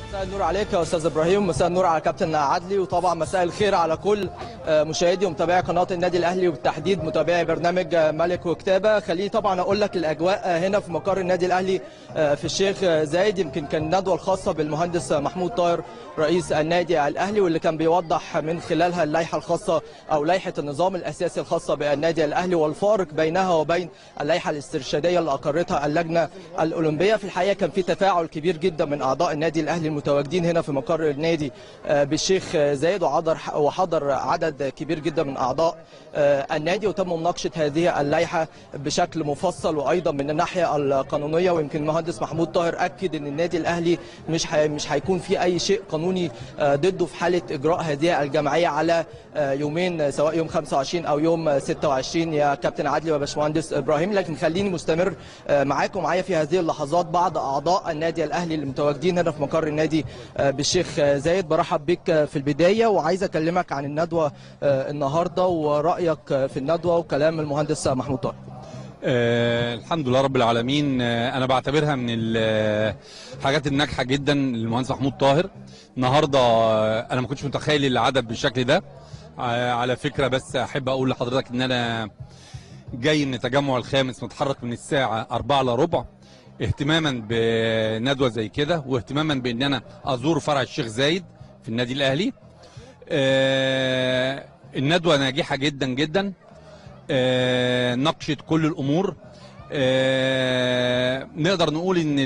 مساء النور عليك يا استاذ ابراهيم مساء النور على كابتن عدلي وطبعا مساء الخير على كل مشاهدي ومتابعي قناه النادي الاهلي وبالتحديد متابعي برنامج ملك وكتابه خليني طبعا اقول لك الاجواء هنا في مقر النادي الاهلي في الشيخ زايد يمكن كان الندوه الخاصه بالمهندس محمود طاهر رئيس النادي الاهلي واللي كان بيوضح من خلالها اللائحه الخاصه او لائحه النظام الاساسي الخاصه بالنادي الاهلي والفارق بينها وبين اللائحه الاسترشاديه اللي اقرتها اللجنه الاولمبيه في الحقيقه كان في تفاعل كبير جدا من اعضاء النادي الاهلي المتواجدين هنا في مقر النادي بالشيخ زايد وحضر وحضر عدد كبير جدا من اعضاء النادي وتم مناقشه هذه اللائحه بشكل مفصل وايضا من الناحيه القانونيه ويمكن المهندس محمود طاهر اكد ان النادي الاهلي مش حي... مش هيكون في اي شيء قانوني ضده في حاله اجراء هذه الجمعيه على يومين سواء يوم 25 او يوم 26 يا كابتن عدلي وباشمهندس ابراهيم لكن خليني مستمر معاكم معايا في هذه اللحظات بعض اعضاء النادي الاهلي المتواجدين هنا في مقر النادي بالشيخ زايد برحب بك في البدايه وعايز اكلمك عن الندوه النهارده ورايك في الندوه وكلام المهندس محمود طاهر آه الحمد لله رب العالمين آه انا بعتبرها من الحاجات الناجحه جدا للمهندس محمود طاهر النهارده آه انا ما كنتش متخيل العدد بالشكل ده على فكره بس احب اقول لحضرتك ان انا جاي من التجمع الخامس متحرك من الساعه 4 الا ربع اهتماما بندوه زي كده واهتماما بان انا ازور فرع الشيخ زايد في النادي الاهلي الندوه ناجحه جدا جدا آه ناقشت كل الامور آه نقدر نقول ان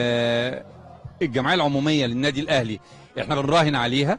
الجمعيه العموميه للنادي الاهلي احنا بنراهن عليها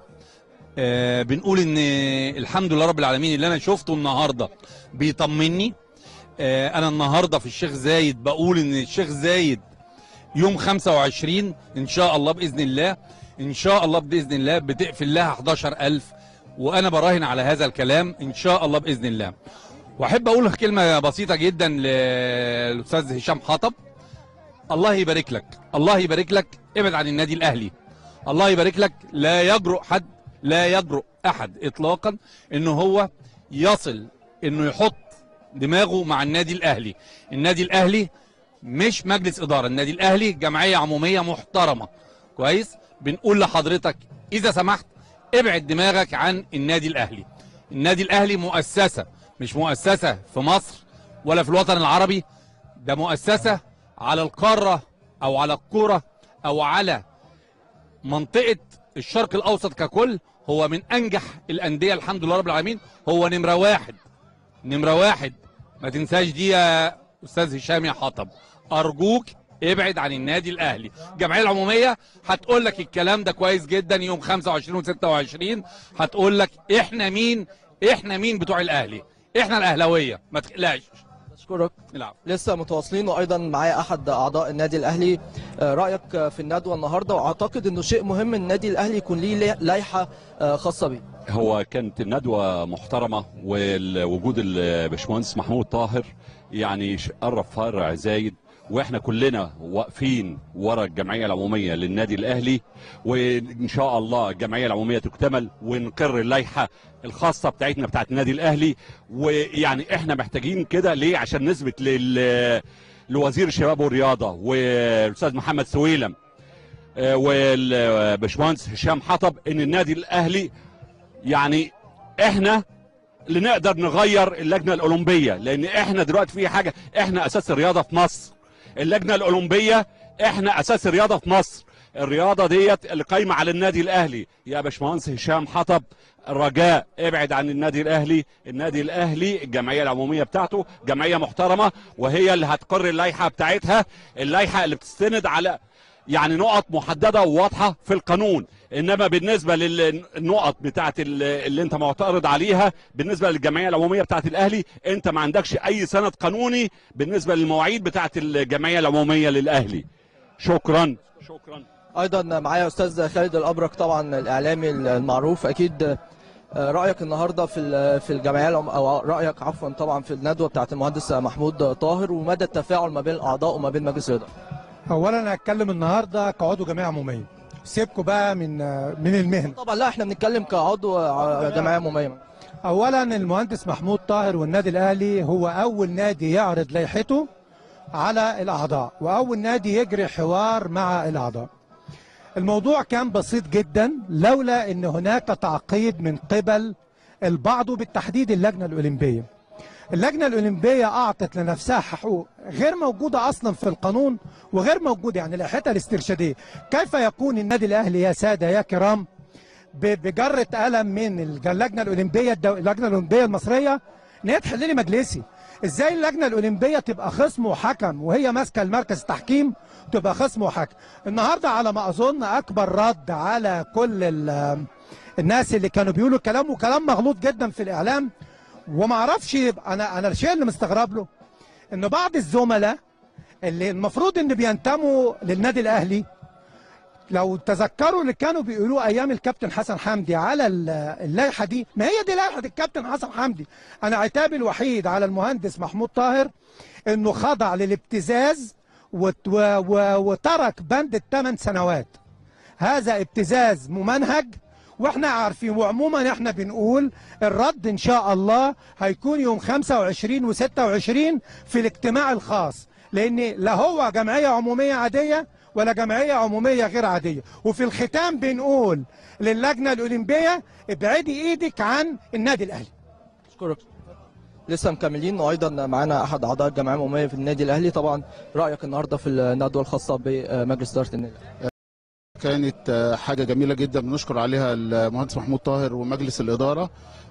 آه بنقول ان الحمد لله رب العالمين اللي انا شفته النهارده بيطمني انا النهارده في الشيخ زايد بقول ان الشيخ زايد يوم 25 ان شاء الله باذن الله ان شاء الله باذن الله بتقفل لها 11000 وانا براهن على هذا الكلام ان شاء الله باذن الله واحب اقول كلمه بسيطه جدا للاستاذ هشام حطب الله يبارك لك الله يبارك لك ابعد عن النادي الاهلي الله يبارك لك لا يجرؤ حد لا يجرؤ احد اطلاقا انه هو يصل انه يحط دماغه مع النادي الاهلي النادي الاهلي مش مجلس اداره النادي الاهلي جمعيه عموميه محترمه كويس بنقول لحضرتك اذا سمحت ابعد دماغك عن النادي الاهلي النادي الاهلي مؤسسه مش مؤسسة في مصر ولا في الوطن العربي ده مؤسسة على القارة أو على الكرة أو على منطقة الشرق الأوسط ككل هو من أنجح الأندية الحمد لله رب العالمين هو نمرة واحد نمرة واحد ما تنساش دي يا أستاذ هشام يا حطب أرجوك ابعد عن النادي الاهلي الجمعيه العموميه هتقول لك الكلام ده كويس جدا يوم 25 و26 هتقول لك احنا مين احنا مين بتوع الاهلي احنا الاهلاويه ما تقلقش اشكرك نعم لسه متواصلين وايضا معايا احد اعضاء النادي الاهلي رايك في الندوه النهارده واعتقد انه شيء مهم النادي الاهلي يكون ليه لائحه خاصه بيه هو كانت الندوه محترمه ووجود الباشمهندس محمود طاهر يعني قرب فرع زايد واحنا كلنا واقفين ورا الجمعيه العموميه للنادي الاهلي وان شاء الله الجمعيه العموميه تكتمل ونقر اللائحه الخاصه بتاعتنا بتاعت النادي الاهلي ويعني احنا محتاجين كده ليه عشان نثبت لل لوزير الشباب والرياضه والاستاذ محمد سويلم والباشمهندس هشام حطب ان النادي الاهلي يعني احنا اللي نقدر نغير اللجنه الاولمبيه لان احنا دلوقتي في حاجه احنا اساس الرياضه في مصر اللجنه الاولمبيه احنا اساس الرياضه في مصر الرياضه ديت اللي قايمه على النادي الاهلي يا باشمهندس هشام حطب رجاء ابعد عن النادي الاهلي النادي الاهلي الجمعيه العموميه بتاعته جمعيه محترمه وهي اللي هتقر اللائحه بتاعتها اللائحه اللي بتستند على يعني نقط محدده وواضحه في القانون انما بالنسبه للنقط بتاعه اللي انت معترض عليها بالنسبه للجمعيه العموميه بتاعه الاهلي انت ما عندكش اي سند قانوني بالنسبه للمواعيد بتاعه الجمعيه العموميه للاهلي شكرا شكرا ايضا معايا استاذ خالد الابرك طبعا الاعلامي المعروف اكيد رايك النهارده في في الجمعيه او رايك عفوا طبعا في الندوه بتاعت المهندس محمود طاهر ومدى التفاعل ما بين الاعضاء وما بين مجلس الاداره اولا انا هتكلم النهارده كعضو جمعيه عموميه سيبكم بقى من من المهنه طبعا لا احنا بنتكلم كعضو جمعيه عموميه اولا المهندس محمود طاهر والنادي الاهلي هو اول نادي يعرض لائحته على الاعضاء واول نادي يجري حوار مع الاعضاء الموضوع كان بسيط جدا لولا ان هناك تعقيد من قبل البعض وبالتحديد اللجنه الاولمبيه. اللجنه الاولمبيه اعطت لنفسها حقوق غير موجوده اصلا في القانون وغير موجوده يعني لائحتها الاسترشاديه. كيف يكون النادي الاهلي يا ساده يا كرام ب- بجره قلم من الج- اللجنه الاولمبيه الدو... اللجنه الاولمبيه المصريه ان هي تحل لي مجلسي ازاي اللجنه الاولمبيه تبقى خصم وحكم وهي ماسكه المركز التحكيم تبقى خصم وحكم النهارده على ما اظن اكبر رد على كل ال- الناس اللي كانوا بيقولوا كلام وكلام مغلوط جدا في الاعلام وما اعرفش انا انا الشيء اللي مستغرب له ان بعض الزملاء اللي المفروض ان بينتموا للنادي الاهلي لو تذكروا اللي كانوا بيقولوه ايام الكابتن حسن حمدي على ال- اللائحه دي ما هي دي لائحه الكابتن حسن حمدي انا عتابي الوحيد على المهندس محمود طاهر انه خضع للابتزاز وت- و- و- وترك بند الثمان سنوات هذا ابتزاز ممنهج واحنا عارفين وعموما احنا بنقول الرد ان شاء الله هيكون يوم 25 و26 في الاجتماع الخاص لان لا هو جمعيه عموميه عاديه ولا جمعيه عموميه غير عاديه وفي الختام بنقول للجنه الاولمبيه ابعدي ايدك عن النادي الاهلي اشكرك لسه مكملين وايضا معانا احد اعضاء الجمعيه العموميه في النادي الاهلي طبعا رايك النهارده في الندوه الخاصه بمجلس اداره النادي الأهلي. كانت آه، حاجة جميلة جدا بنشكر عليها المهندس محمود طاهر ومجلس الإدارة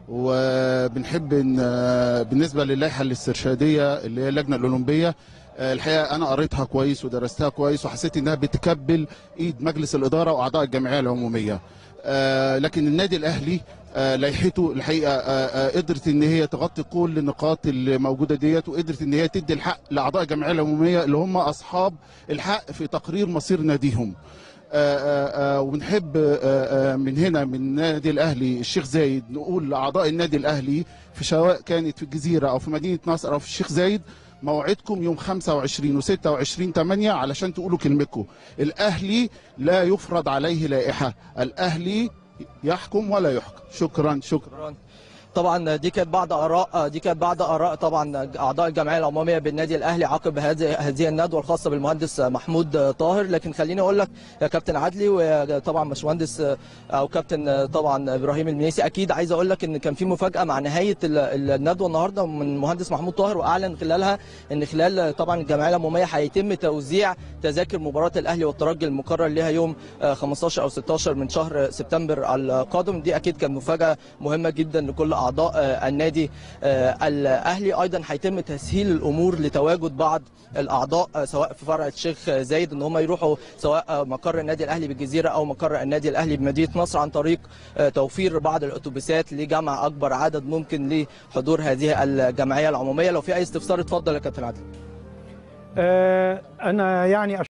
وبنحب إن آه، بالنسبة للائحة الاسترشادية اللي هي اللجنة الأولمبية آه، الحقيقة أنا قريتها كويس ودرستها كويس وحسيت إنها بتكبل إيد مجلس الإدارة وأعضاء الجمعية العمومية آه، لكن النادي الأهلي آه، لائحته الحقيقة آه، آه، قدرت إن هي تغطي كل النقاط اللي موجودة ديت وقدرت إن هي تدي الحق لأعضاء الجمعية العمومية اللي هم أصحاب الحق في تقرير مصير ناديهم آه، آه، آه، وبنحب آه، آه، من هنا من نادي الاهلي الشيخ زايد نقول لاعضاء النادي الاهلي في سواء كانت في الجزيره او في مدينه نصر او في الشيخ زايد موعدكم يوم 25 و26 8 علشان تقولوا كلمتكم الاهلي لا يفرض عليه لائحه الاهلي يحكم ولا يحكم شكرا شكرا شكرا طبعا دي كانت بعض اراء دي كانت بعض اراء طبعا اعضاء الجمعيه العموميه بالنادي الاهلي عقب هذه هذه الندوه الخاصه بالمهندس محمود طاهر لكن خليني اقول لك يا كابتن عدلي وطبعا باشمهندس او كابتن طبعا ابراهيم المنيسي اكيد عايز اقول لك ان كان في مفاجاه مع نهايه ال- الندوه النهارده من المهندس محمود طاهر واعلن خلالها ان خلال طبعا الجمعيه العموميه هيتم توزيع تذاكر مباراه الاهلي والترجي المقرر لها يوم آه، 15 او 16 من شهر سبتمبر القادم دي اكيد كانت مفاجاه مهمه جدا لكل اعضاء آه، النادي آه، الاهلي ايضا هيتم تسهيل الامور لتواجد بعض الاعضاء آه، سواء في فرع الشيخ زايد ان هم يروحوا سواء آه، مقر النادي الاهلي بالجزيره او مقر النادي الاهلي بمدينه نصر عن طريق آه، توفير بعض الاتوبيسات لجمع اكبر عدد ممكن لحضور هذه الجمعيه العموميه لو في اي استفسار اتفضل يا كابتن عادل آه، أنا يعني